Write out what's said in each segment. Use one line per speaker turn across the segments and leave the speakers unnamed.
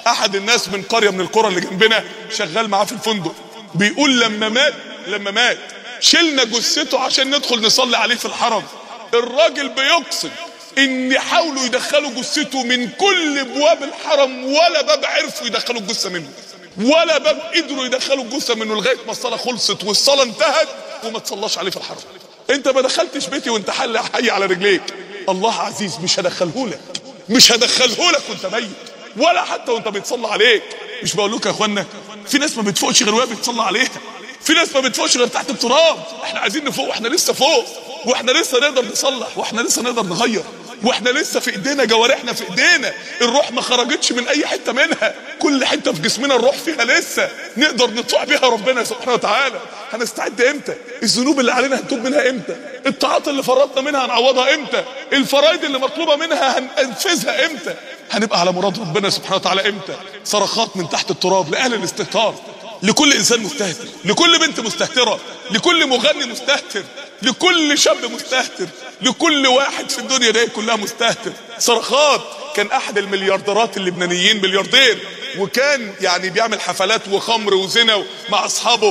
احد الناس من قريه من القرى اللي جنبنا شغال معاه في الفندق بيقول لما مات لما مات شلنا جثته عشان ندخل نصلي عليه في الحرم الراجل بيقسم ان حاولوا يدخلوا جثته من كل ابواب الحرم ولا باب عرفوا يدخلوا الجثه منه ولا باب قدروا يدخلوا الجثه منه لغايه ما الصلاه خلصت والصلاه انتهت وما تصلاش عليه في الحرم انت ما دخلتش بيتي وانت حل حي على رجليك الله عزيز مش هدخلهولك مش هدخلهولك وانت ميت ولا حتى وانت بيتصلى عليك مش بقول لكم يا اخوانا في ناس ما بتفوقش غير وهي بيتصلى عليها في ناس ما بتفوقش غير تحت التراب احنا عايزين نفوق واحنا لسه فوق واحنا لسه نقدر نصلح واحنا لسه نقدر نغير واحنا لسه في ايدينا جوارحنا في ايدينا الروح ما خرجتش من اي حته منها كل حته في جسمنا الروح فيها لسه نقدر نطوع بيها ربنا سبحانه وتعالى هنستعد امتى الذنوب اللي علينا هنتوب منها امتى الطاعات اللي فرطنا منها هنعوضها امتى الفرائض اللي مطلوبه منها هننفذها امتى هنبقى على مراد ربنا سبحانه وتعالى امتى صرخات من تحت التراب لاهل الاستهتار لكل انسان مستهتر لكل بنت مستهتره لكل مغني مستهتر لكل شاب مستهتر لكل واحد في الدنيا دي كلها مستهتر صرخات كان احد المليارديرات اللبنانيين ملياردير وكان يعني بيعمل حفلات وخمر وزنا مع اصحابه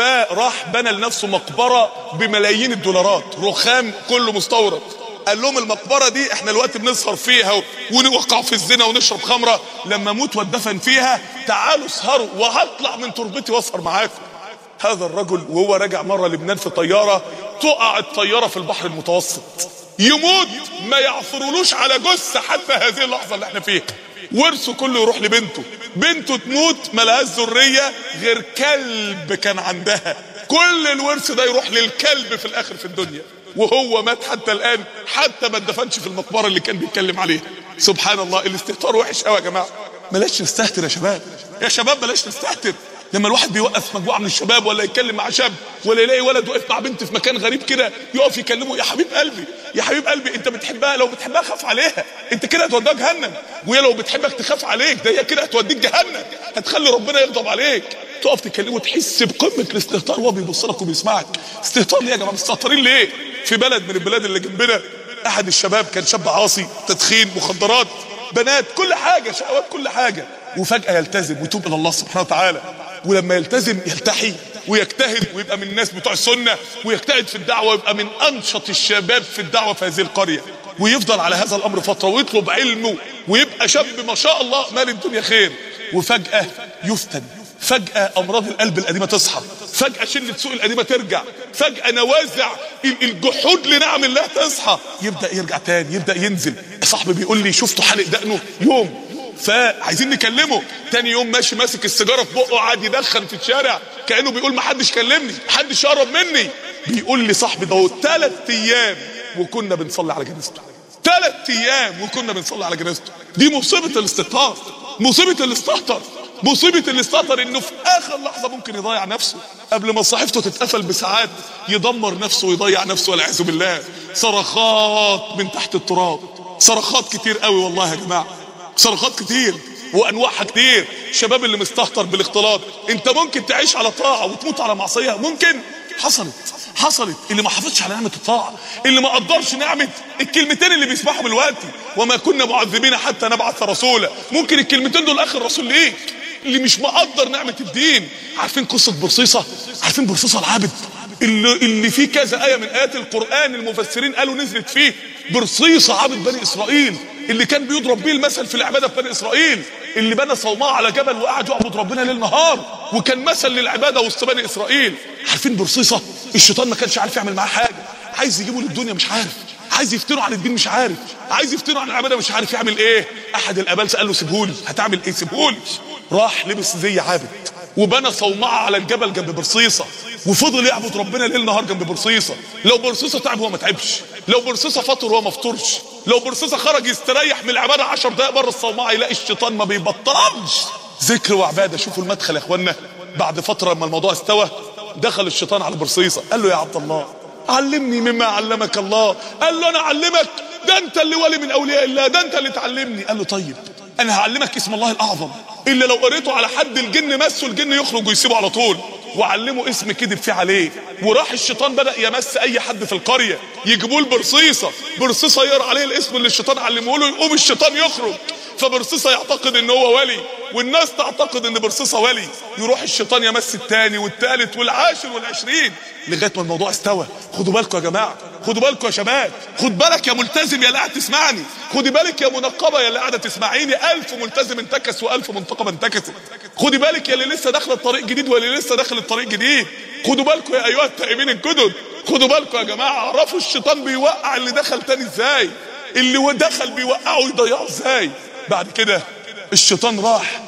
فراح بنى لنفسه مقبره بملايين الدولارات رخام كله مستورد قال لهم المقبره دي احنا الوقت بنسهر فيها ونوقع في الزنا ونشرب خمره لما اموت واتدفن فيها تعالوا اسهروا وهطلع من تربتي واسهر معاكم هذا الرجل وهو راجع مره لبنان في طياره تقع الطياره في البحر المتوسط يموت ما يعثرولوش على جثه حتى هذه اللحظه اللي احنا فيها ورثه كله يروح لبنته بنته تموت ملهاش ذريه غير كلب كان عندها كل الورث ده يروح للكلب في الاخر في الدنيا وهو مات حتى الان حتى ما اتدفنش في المقبره اللي كان بيتكلم عليها سبحان الله الاستهتار وحش قوي يا جماعه بلاش نستهتر يا شباب يا شباب بلاش نستهتر لما الواحد بيوقف مجموعه من الشباب ولا يتكلم مع شاب ولا يلاقي ولد واقف مع بنت في مكان غريب كده يقف يكلمه يا حبيب قلبي يا حبيب قلبي انت بتحبها لو بتحبها خاف عليها انت كده هتوديها جهنم وهي لو بتحبك تخاف عليك ده هي كده هتوديك جهنم هتخلي ربنا يغضب عليك تقف تكلمه تحس بقمه الاستهتار وهو بيبص لك وبيسمعك استهتار ليه يا جماعه مستهترين ليه في بلد من البلاد اللي جنبنا احد الشباب كان شاب عاصي تدخين مخدرات بنات كل حاجه شهوات كل حاجه وفجاه يلتزم ويتوب الى الله سبحانه وتعالى ولما يلتزم يلتحي ويجتهد ويبقى من الناس بتوع السنه ويجتهد في الدعوه ويبقى من انشط الشباب في الدعوه في هذه القريه ويفضل على هذا الامر فتره ويطلب علمه ويبقى شاب ما شاء الله مال الدنيا خير وفجاه يفتن فجأة أمراض القلب القديمة تصحى فجأة شلة سوء القديمة ترجع فجأة نوازع الجحود لنعم الله تصحى يبدأ يرجع تاني يبدأ ينزل صاحبي بيقول لي شفته حالق دقنه يوم فعايزين نكلمه تاني يوم ماشي ماسك السيجاره في بقه قاعد يدخن في الشارع كانه بيقول ما حدش كلمني محدش قرب مني بيقول لي صاحبي ده ثلاث ايام وكنا بنصلي على جنازته ثلاث ايام وكنا بنصلي على جنازته دي مصيبه الاستهتار مصيبه الاستهتر مصيبه الاستهتر انه في اخر لحظه ممكن يضيع نفسه قبل ما صحيفته تتقفل بساعات يدمر نفسه ويضيع نفسه والعياذ بالله صرخات من تحت التراب صرخات كتير قوي والله يا جماعه صرخات كتير وانواعها كتير الشباب اللي مستهتر بالاختلاط انت ممكن تعيش على طاعه وتموت على معصيه ممكن حصلت حصلت اللي ما حافظش على نعمه الطاعه اللي ما قدرش نعمه الكلمتين اللي بيسمعهم دلوقتي وما كنا معذبين حتى نبعث رسولا ممكن الكلمتين دول اخر رسول ليك اللي مش مقدر نعمه الدين عارفين قصه برصيصه عارفين برصيصه العابد اللي, اللي فيه كذا آية من آيات القرآن المفسرين قالوا نزلت فيه برصيصة عبد بني إسرائيل اللي كان بيضرب بيه المثل في العبادة في بني إسرائيل اللي بنى صومعة على جبل وقعد يعبد ربنا ليل نهار وكان مثل للعبادة وسط بني إسرائيل عارفين برصيصة الشيطان ما كانش عارف يعمل معاه حاجة عايز يجيبه للدنيا مش عارف عايز يفتنوا عن الدين مش عارف عايز يفتنوا عن العبادة مش عارف يعمل ايه احد الابالسه قال له سيبهولي هتعمل ايه سيبهولي راح لبس زي عابد وبنى صومعة على الجبل جنب برصيصة وفضل يعبد ربنا ليل نهار جنب برصيصة لو برصيصة تعب هو ما تعبش لو برصيصة فطر هو ما فطرش لو برصيصة خرج يستريح من العبادة عشر دقايق بره الصومعة يلاقي الشيطان ما بيبطلش ذكر وعبادة شوفوا المدخل يا اخوانا بعد فترة لما الموضوع استوى دخل الشيطان على برصيصة قال له يا عبد الله علمني مما علمك الله قال له انا اعلمك ده انت اللي ولي من اولياء الله ده انت اللي تعلمني قال له طيب انا هعلمك اسم الله الاعظم اللي لو قريته على حد الجن مسه الجن يخرج ويسيبه على طول وعلمه اسم كذب فيه عليه وراح الشيطان بدا يمس اي حد في القريه يجيبوه برصيصه برصيصه يقرا عليه الاسم اللي الشيطان علمه له يقوم الشيطان يخرج فبرصيصه يعتقد ان هو ولي والناس تعتقد ان برصيصه ولي يروح الشيطان يمس التاني والتالت والعاشر والعشرين لغايه ما الموضوع استوى خدوا بالكم يا جماعه خدوا بالكم يا شباب خد بالك يا ملتزم يا اللي قاعد تسمعني خدي بالك يا منقبه يا اللي قاعده تسمعيني ألف ملتزم انتكس وألف منتقبه انتكست خدي بالك يا اللي لسه داخله الطريق جديد واللي لسه داخل الطريق جديد خدوا بالكم يا ايها التائبين الجدد خدوا بالكم يا جماعه اعرفوا الشيطان بيوقع اللي دخل تاني ازاي اللي دخل بيوقعه ويضيعه ازاي بعد كده الشيطان راح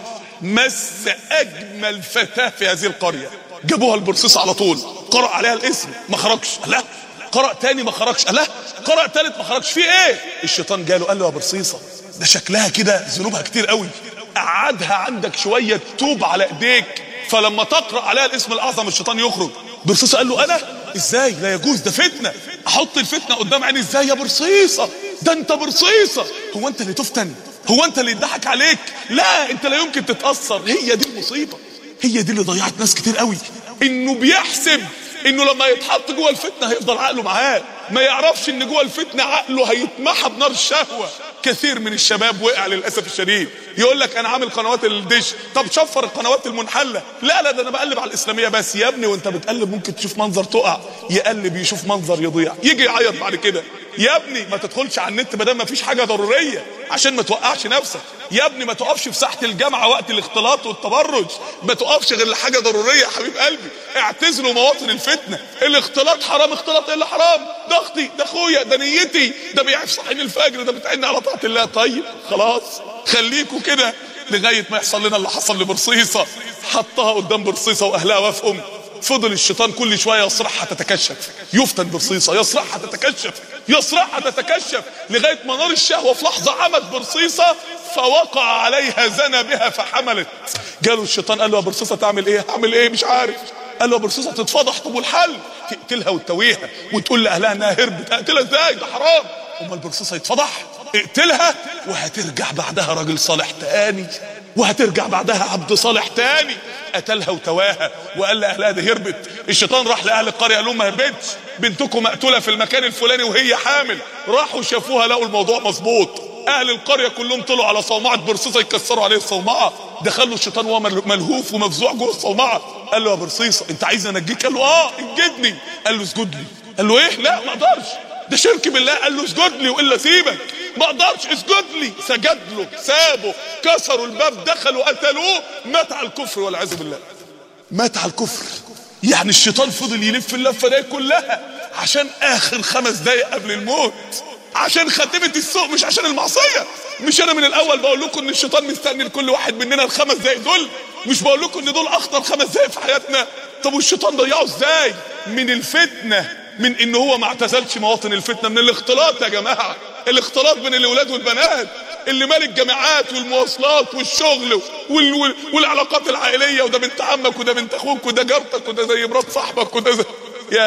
مس اجمل فتاه في هذه القريه جابوها البرصيص على طول قرأ عليها الاسم ما خرجش لا قرأ تاني ما خرجش لا قرأ تالت ما خرجش في ايه الشيطان جاله قال له يا برصيصه ده شكلها كده ذنوبها كتير قوي قعدها عندك شويه توب على ايديك فلما تقرأ عليها الاسم الاعظم الشيطان يخرج برصيصه قال له انا ازاي لا يجوز ده فتنه احط الفتنه قدام عيني ازاي يا برصيصه ده انت برصيصه هو انت اللي تفتن هو انت اللي يضحك عليك لا انت لا يمكن تتاثر هي دي المصيبه هي دي اللي ضيعت ناس كتير قوي انه بيحسب انه لما يتحط جوه الفتنه هيفضل عقله معاه ما يعرفش ان جوه الفتنه عقله هيتمحى بنار الشهوه كثير من الشباب وقع للاسف الشديد يقول لك انا عامل قنوات الدش طب شفر القنوات المنحله لا لا ده انا بقلب على الاسلاميه بس يا ابني وانت بتقلب ممكن تشوف منظر تقع يقلب يشوف منظر يضيع يجي يعيط بعد كده يا ابني ما تدخلش على النت ما دام ما فيش حاجه ضروريه عشان ما توقعش نفسك يا ابني ما تقفش في ساحه الجامعه وقت الاختلاط والتبرج ما تقفش غير لحاجه ضروريه يا حبيب قلبي اعتزلوا مواطن الفتنه الاختلاط حرام اختلاط ايه اللي حرام ده اختي ده اخويا ده نيتي ده بيعرف صحيح الفجر ده بتعني على طاعه الله طيب خلاص خليكوا كده لغايه ما يحصل لنا اللي حصل لبرصيصه حطها قدام برصيصه واهلها وافقوا فضل الشيطان كل شويه يصرعها تتكشف يفتن برصيصه يصرعها تتكشف يصرعها تتكشف لغايه ما نار الشهوه في لحظه عمت برصيصه فوقع عليها زنى بها فحملت جاله الشيطان قال له يا برصيصه تعمل ايه اعمل ايه مش عارف قال له يا برصيصه تتفضح طب والحل تقتلها وتتويها وتقول لاهلها انها هربت اقتلها ازاي ده حرام امال البرصيصه يتفضح اقتلها وهترجع بعدها راجل صالح تاني وهترجع بعدها عبد صالح تاني قتلها وتواها وقال لاهلها ده هربت الشيطان راح لاهل القريه قال لهم ما هربتش بنتكم مقتوله في المكان الفلاني وهي حامل راحوا شافوها لقوا الموضوع مظبوط اهل القريه كلهم طلعوا على صومعه برصيصه يكسروا عليه الصومعه دخلوا الشيطان وهو ملهوف ومفزوع جوه الصومعه قال له يا برصيصه انت عايز انجيك قال له اه انجدني قال له اسجد لي قال له ايه لا ما اقدرش ده شرك بالله قال له اسجد لي والا سيبك ما اقدرش اسجد لي سجد له سابه كسروا الباب دخلوا قتلوه مات على الكفر والعياذ بالله مات على الكفر يعني الشيطان فضل يلف اللفه دي كلها عشان اخر خمس دقايق قبل الموت عشان خاتمه السوق مش عشان المعصيه مش انا من الاول بقول لكم ان الشيطان مستني لكل واحد مننا الخمس دقايق دول مش بقول لكم ان دول اخطر خمس دقايق في حياتنا طب والشيطان ضيعه ازاي من الفتنه من ان هو ما اعتزلش مواطن الفتنه من الاختلاط يا جماعه الاختلاط بين الاولاد والبنات اللي مال الجامعات والمواصلات والشغل وال... وال... والعلاقات العائليه وده بنت عمك وده بنت اخوك وده جارتك وده زي مرات صاحبك وده زي يا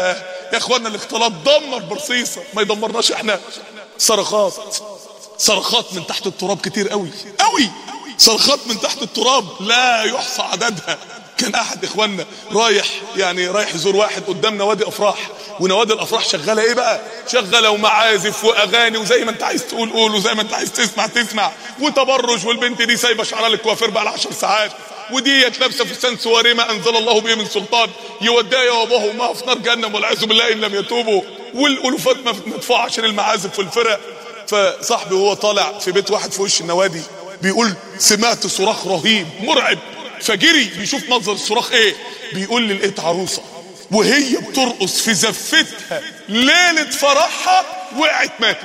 يا اخوانا الاختلاط دمر برصيصه ما يدمرناش احنا صرخات صرخات من تحت التراب كتير قوي قوي صرخات من تحت التراب لا يحصى عددها كان احد اخواننا رايح يعني رايح يزور واحد قدام نوادي افراح ونوادي الافراح شغاله ايه بقى شغاله ومعازف واغاني وزي ما انت عايز تقول قول وزي ما انت عايز تسمع تسمع وتبرج والبنت دي سايبه شعرها للكوافير بقى 10 ساعات وديت لابسه فستان سواري ما انزل الله به من سلطان يوديها يا وابوها وامها في نار جهنم والعياذ بالله ان لم يتوبوا والالوفات مدفوعه عشان المعازف والفرق فصاحبي وهو طالع في بيت واحد في وش النوادي بيقول سمعت صراخ رهيب مرعب فجري بيشوف منظر الصراخ ايه بيقول لي لقيت عروسه وهي بترقص في زفتها ليله فرحها وقعت ماتت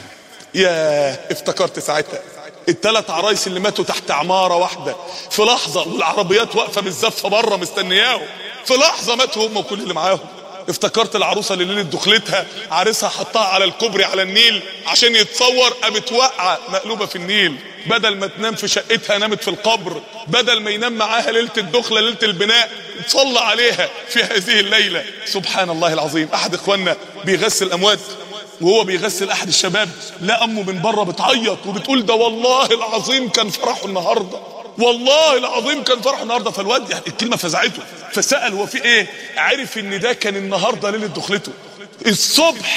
يا افتكرت ساعتها الثلاث عرايس اللي ماتوا تحت عماره واحده في لحظه والعربيات واقفه بالزفه بره مستنياهم في لحظه ماتوا هم وكل اللي معاهم افتكرت العروسه اللي ليله دخلتها عريسها حطها على الكوبري على النيل عشان يتصور قامت واقعه مقلوبه في النيل بدل ما تنام في شقتها نامت في القبر بدل ما ينام معاها ليله الدخله ليله البناء صلى عليها في هذه الليله سبحان الله العظيم احد اخواننا بيغسل اموات وهو بيغسل احد الشباب لا امه من بره بتعيط وبتقول ده والله العظيم كان فرحه النهارده والله العظيم كان فرحه النهارده فالواد يعني الكلمه فزعته فسال هو في ايه عرف ان ده كان النهارده ليله دخلته الصبح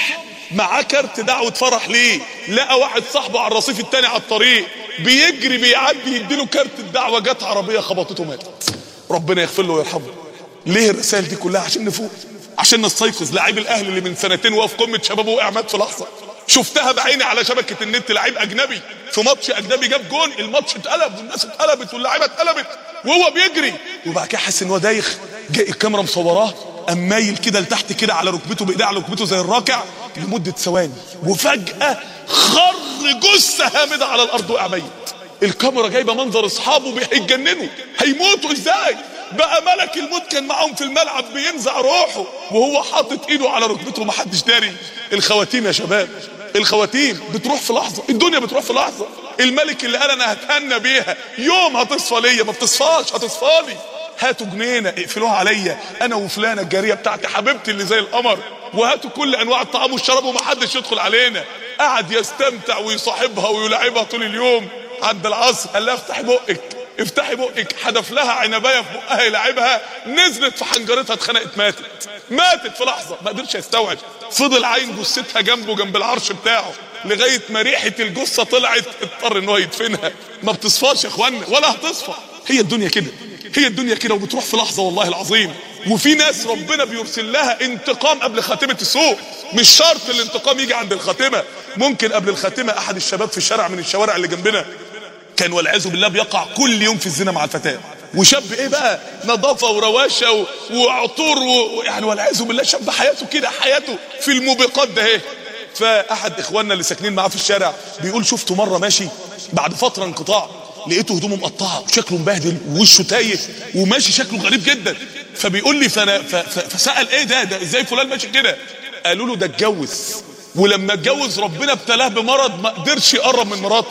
معاه كارت دعوة فرح ليه لقى واحد صاحبه على الرصيف التاني على الطريق بيجري بيعدي يديله كارت الدعوة جت عربية خبطته مات ربنا يغفر له ويرحمه ليه الرسائل دي كلها عشان نفوق عشان نستيقظ لعيب الاهلي اللي من سنتين وقف قمه شبابه وقع مات في لحظه شفتها بعيني على شبكه النت لعيب اجنبي في ماتش اجنبي جاب جون الماتش اتقلب والناس اتقلبت واللعيبه اتقلبت وهو بيجري وبعد كده حس ان هو دايخ جاي الكاميرا مصوراه قام مايل كده لتحت كده على ركبته بايديه على ركبته زي الراكع لمده ثواني وفجاه خر جثه هامده على الارض وقع ميت الكاميرا جايبه منظر اصحابه هيتجننوا هيموتوا ازاي بقى ملك الموت كان معاهم في الملعب بينزع روحه وهو حاطط ايده على ركبته ومحدش داري الخواتيم يا شباب الخواتيم بتروح في لحظه الدنيا بتروح في لحظه الملك اللي قال انا هتهنى بيها يوم هتصفى ليا ما بتصفاش هتصفالي هاتوا جنينه اقفلوها عليا انا وفلانه الجاريه بتاعتي حبيبتي اللي زي القمر وهاتوا كل انواع الطعام والشراب ومحدش يدخل علينا قعد يستمتع ويصاحبها ويلعبها طول اليوم عند العصر قال لها افتحي بقك افتحي بقك حدف لها عنبايه في بقها يلعبها نزلت في حنجرتها اتخنقت ماتت ماتت في لحظه ما قدرش يستوعب فضل عين جثتها جنبه جنب العرش بتاعه لغايه ما ريحه الجثه طلعت اضطر ان هو يدفنها ما بتصفاش يا اخوانا ولا هتصفى هي الدنيا كده هي الدنيا كده وبتروح في لحظه والله العظيم وفي ناس ربنا بيرسل لها انتقام قبل خاتمه السوء مش شرط الانتقام يجي عند الخاتمه ممكن قبل الخاتمه احد الشباب في شارع من الشوارع اللي جنبنا كان والعياذ بالله بيقع كل يوم في الزنا مع الفتاه وشاب ايه بقى نظافه ورواشه و... وعطور و... يعني والعياذ بالله شاب حياته كده حياته في الموبقات ده ايه فاحد اخواننا اللي ساكنين معاه في الشارع بيقول شفته مره ماشي بعد فتره انقطاع لقيته هدومه مقطعه وشكله مبهدل ووشه تايه وماشي شكله غريب جدا فبيقول لي فانا ف... ف... فسال ايه ده ده ازاي فلان ماشي كده قالوا له ده اتجوز ولما اتجوز ربنا ابتلاه بمرض ما قدرش يقرب من مراته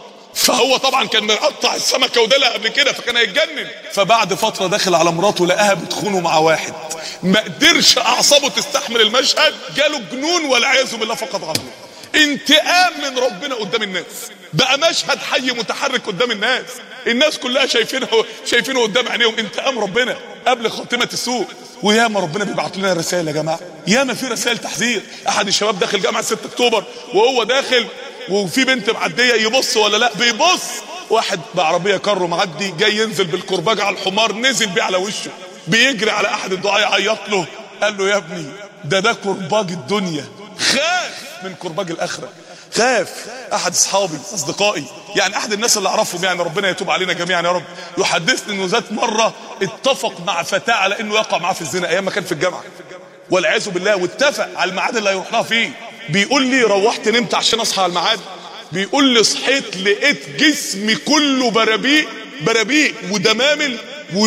فهو طبعا كان مقطع السمكه ودلها قبل كده فكان هيتجنن فبعد فتره داخل على مراته لقاها بتخونه مع واحد ما قدرش اعصابه تستحمل المشهد جاله جنون والعياذ بالله فقد عقله انتقام من ربنا قدام الناس بقى مشهد حي متحرك قدام الناس الناس كلها شايفينه شايفينه قدام عينيهم انتقام ربنا قبل خاتمه السوء وياما ربنا بيبعت لنا رسائل يا جماعه ياما في رسائل تحذير احد الشباب داخل جامعه 6 اكتوبر وهو داخل وفي بنت معديه يبص ولا لا بيبص واحد بعربيه كارو معدي جاي ينزل بالكرباج على الحمار نزل بيه على وشه بيجري على احد الدعاء يعيط له قال له يا ابني ده ده كرباج الدنيا خاف من كرباج الاخره خاف احد اصحابي اصدقائي يعني احد الناس اللي اعرفهم يعني ربنا يتوب علينا جميعا يا رب يحدثني انه ذات مره اتفق مع فتاه على انه يقع معاه في الزنا ايام ما كان في الجامعه والعياذ بالله واتفق على الميعاد اللي هيروح لها فيه بيقول لي روحت نمت عشان اصحى على الميعاد بيقول لي صحيت لقيت جسمي كله برابيق برابيق ودمامل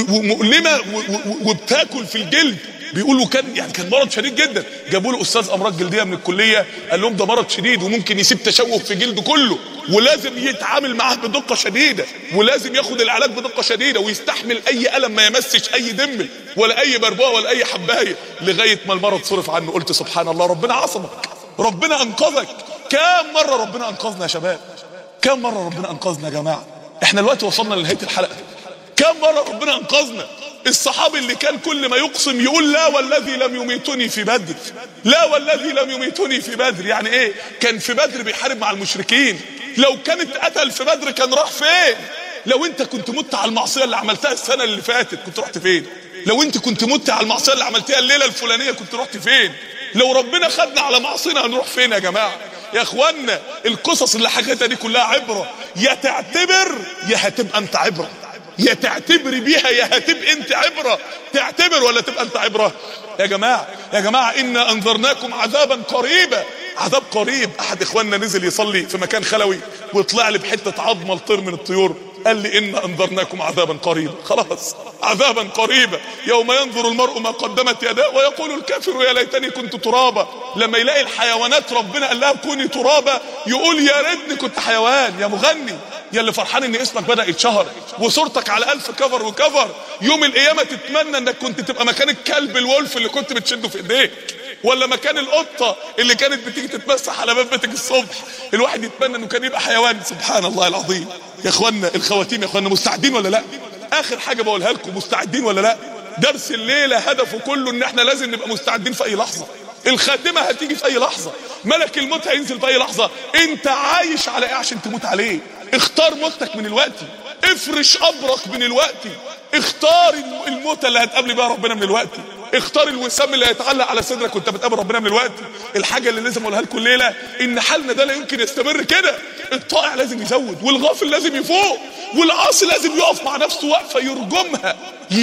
ومؤلمه وبتاكل في الجلد بيقولوا كان يعني كان مرض شديد جدا جابوا له استاذ امراض جلديه من الكليه قال لهم ده مرض شديد وممكن يسيب تشوه في جلده كله ولازم يتعامل معاه بدقه شديده ولازم ياخد العلاج بدقه شديده ويستحمل اي الم ما يمسش اي دم ولا اي بربوه ولا اي حبايه لغايه ما المرض صرف عنه قلت سبحان الله ربنا عصمك ربنا انقذك كم مره ربنا انقذنا يا شباب كم مره ربنا انقذنا يا جماعه احنا دلوقتي وصلنا لنهايه الحلقه كم مره ربنا انقذنا الصحابي اللي كان كل ما يقسم يقول لا والذي لم يميتني في بدر لا والذي لم يميتني في بدر يعني ايه كان في بدر بيحارب مع المشركين لو كان اتقتل في بدر كان راح فين لو انت كنت مت على المعصيه اللي عملتها السنه اللي فاتت كنت رحت فين لو انت كنت مت على المعصيه اللي عملتها الليله الفلانيه كنت رحت فين لو ربنا خدنا على معصينا هنروح فين يا جماعه يا اخوانا القصص اللي حكيتها دي كلها عبره يا تعتبر يا هتبقى انت عبره يا تعتبري بيها يا هتبقى انت عبره تعتبر ولا تبقى انت عبره يا جماعه يا جماعه انا انذرناكم عذابا قريبا عذاب قريب احد اخواننا نزل يصلي في مكان خلوي وطلع لي بحته عظمه لطير من الطيور قال لي ان انذرناكم عذابا قريبا خلاص عذابا قريبا يوم ينظر المرء ما قدمت يداه ويقول الكافر يا ليتني كنت ترابا لما يلاقي الحيوانات ربنا قال لها كوني ترابا يقول يا ريتني كنت حيوان يا مغني يا اللي فرحان ان اسمك بدا يتشهر وصورتك على الف كفر وكفر يوم القيامه تتمنى انك كنت تبقى مكان الكلب الولف اللي كنت بتشده في ايديك ولا مكان القطه اللي كانت بتيجي تتمسح على باب بيتك الصبح الواحد يتمنى انه كان يبقى حيوان سبحان الله العظيم يا اخوانا الخواتيم يا اخوانا مستعدين ولا لا اخر حاجه بقولها لكم مستعدين ولا لا درس الليله هدفه كله ان احنا لازم نبقى مستعدين في اي لحظه الخاتمه هتيجي في اي لحظه ملك الموت هينزل في اي لحظه انت عايش على ايه عشان تموت عليه اختار موتك من الوقت افرش قبرك من الوقت اختار الموتة اللي هتقابل بيها ربنا من الوقت اختار الوسام اللي هيتعلق على صدرك وانت بتقابل ربنا من الوقت الحاجة اللي لازم اقولها لكم الليلة ان حالنا ده لا يمكن يستمر كده الطائع لازم يزود والغافل لازم يفوق والعاصي لازم يقف مع نفسه وقفة يرجمها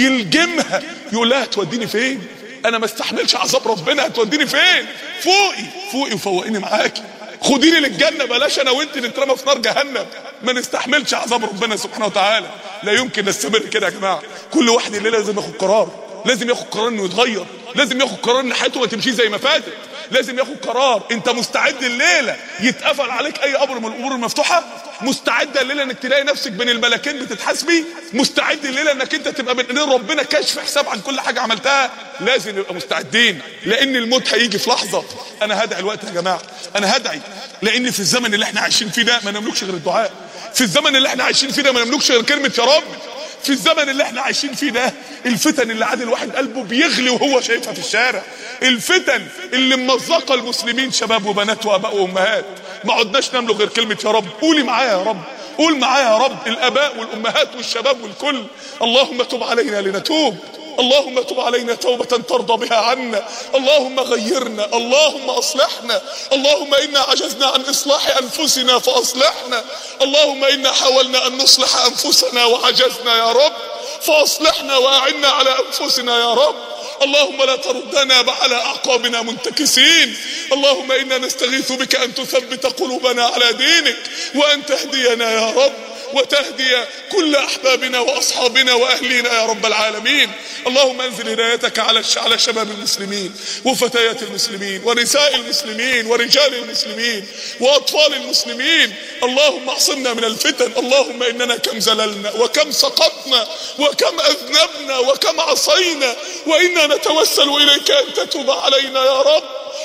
يلجمها يقول لها توديني فين انا ما استحملش عذاب ربنا هتوديني فين فوقي فوقي وفوقيني معاكي خديني للجنه بلاش انا وانت نترمى في نار جهنم ما نستحملش عذاب ربنا سبحانه وتعالى لا يمكن نستمر كده يا جماعه كل واحد الليله لازم ياخد قرار لازم ياخد قرار انه يتغير لازم ياخد قرار ان حياته ما تمشيش زي ما فاتت لازم ياخد قرار انت مستعد الليله يتقفل عليك اي امر من الامور المفتوحه مستعد الليله انك تلاقي نفسك بين الملكين بتتحاسبي مستعد الليله انك انت تبقى بين ايدين ربنا كشف حساب عن كل حاجه عملتها لازم نبقى مستعدين لان الموت هيجي في لحظه انا هدعي الوقت يا جماعه انا هدعي لان في الزمن اللي احنا عايشين فيه ده ما نملكش غير الدعاء في الزمن اللي احنا عايشين فيه ده ما نملكش غير كلمه يا رب في الزمن اللي احنا عايشين فيه ده الفتن اللي عاد الواحد قلبه بيغلي وهو شايفها في الشارع الفتن اللي ممزقه المسلمين شباب وبنات واباء وامهات ما عدناش نملك غير كلمه يا رب قولي معايا يا رب قول معايا يا رب الاباء والامهات والشباب والكل اللهم تب علينا لنتوب اللهم تب علينا توبة ترضى بها عنا اللهم غيرنا اللهم أصلحنا اللهم إنا عجزنا عن إصلاح أنفسنا فأصلحنا اللهم إنا حاولنا أن نصلح أنفسنا وعجزنا يا رب فأصلحنا وأعنا على أنفسنا يا رب اللهم لا تردنا على أعقابنا منتكسين اللهم إنا نستغيث بك أن تثبت قلوبنا على دينك وأن تهدينا يا رب وتهدي كل احبابنا واصحابنا واهلينا يا رب العالمين اللهم انزل هدايتك على على شباب المسلمين وفتيات المسلمين ونساء المسلمين ورجال المسلمين واطفال المسلمين اللهم اعصمنا من الفتن اللهم اننا كم زللنا وكم سقطنا وكم اذنبنا وكم عصينا وانا نتوسل اليك ان تتوب علينا يا رب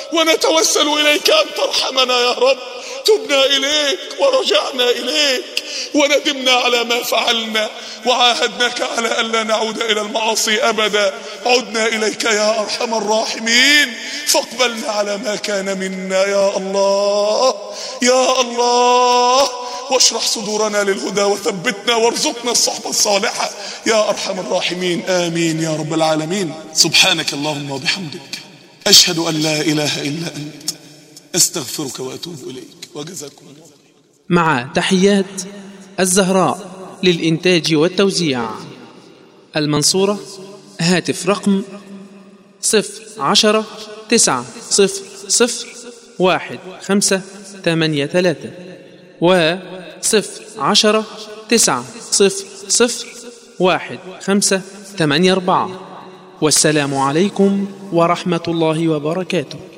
ونتوسل اليك ان ترحمنا يا رب تبنا إليك ورجعنا إليك وندمنا على ما فعلنا وعاهدناك على ألا نعود إلى المعاصي أبدا عدنا إليك يا أرحم الراحمين فاقبلنا على ما كان منا يا الله يا الله واشرح صدورنا للهدى وثبتنا وارزقنا الصحبة الصالحة يا أرحم الراحمين آمين يا رب العالمين سبحانك اللهم وبحمدك أشهد أن لا إله إلا أنت أستغفرك وأتوب إليك وجزاكم الله
مع تحيات الزهراء للإنتاج والتوزيع المنصورة هاتف رقم صفر عشرة تسعة صفر صفر واحد خمسة ثمانية ثلاثة وصفر عشرة تسعة صفر صفر واحد خمسة ثمانية أربعة والسلام عليكم ورحمة الله وبركاته